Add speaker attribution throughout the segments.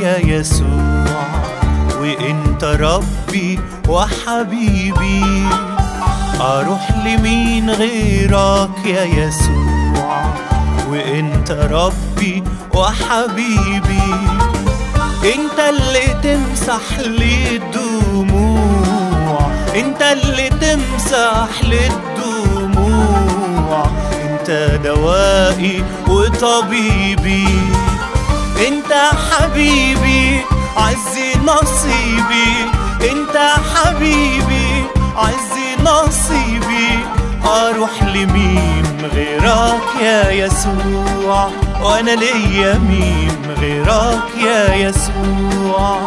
Speaker 1: يا يسوع وانت ربي وحبيبي اروح لمين غيرك يا يسوع وانت ربي وحبيبي انت اللي تمسح لي الدموع انت اللي تمسح لي الدموع انت دوائي وطبيبي انت حبيبي عزي نصيبي انت حبيبي عزي نصيبي اروح لمين غيرك يا يسوع وانا ليا مين غيرك يا يسوع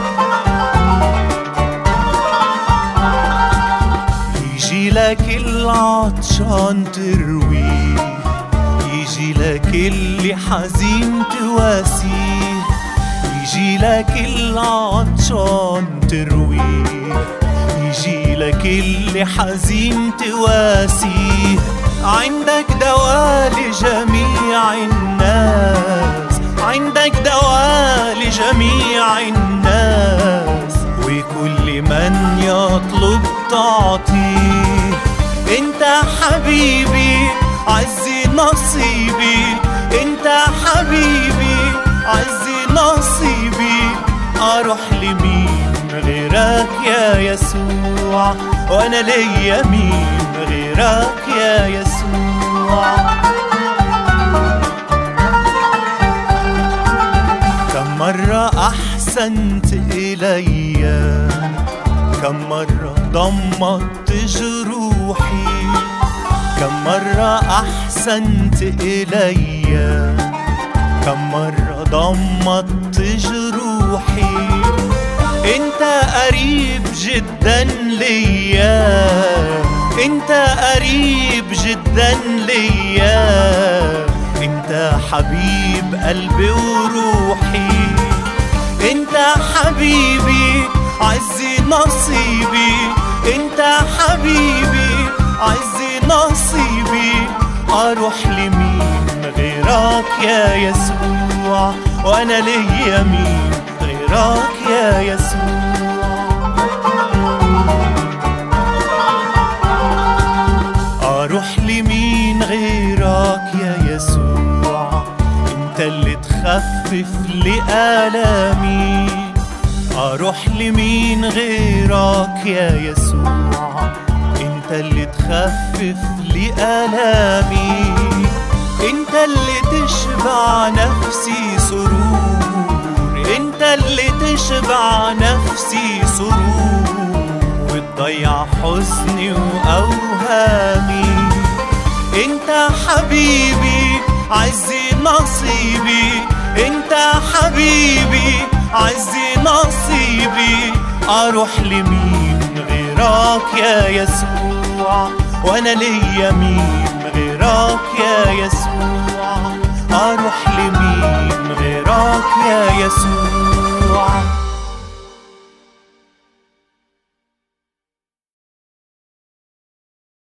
Speaker 1: يجي لك العطشان ترويه يجي لك اللي حزين تواسيه يجي لك العطشان ترويه يجي لك اللي حزين تواسيه عندك دواء لجميع الناس عندك دواء لجميع الناس وكل من يطلب تعطيه انت حبيبي عزي نصيبي انت حبيبي عزي نصيبي اروح لمين غيرك يا يسوع وانا ليا مين غيرك يا يسوع كم مرة أحسنت إلي كم مرة ضمت جروحي كم مرة أحسنت إلي كم مرة ضمت جروحي انت قريب جدا ليا انت قريب جدا ليا انت حبيب قلبي وروحي انت حبيبي عزي نصيبي انت حبيبي عزي نصيبي اروح لمين غيرك يا يسوع وانا ليا مين غيرك يا يسوع اروح لمين غيرك يا يسوع انت اللي تخفف لي الامي اروح لمين غيرك يا يسوع انت اللي تخفف لي الامي انت اللي تشبع نفسي سرور انت اللي تشبع نفسي سرور وتضيع حزني واوهامي انت حبيبي عزي نصيبي انت حبيبي عزي نصيبي اروح لمين غيرك يا يسوع وانا ليا مين غيرك يا يسوع اروح لمين غيرك يا يسوع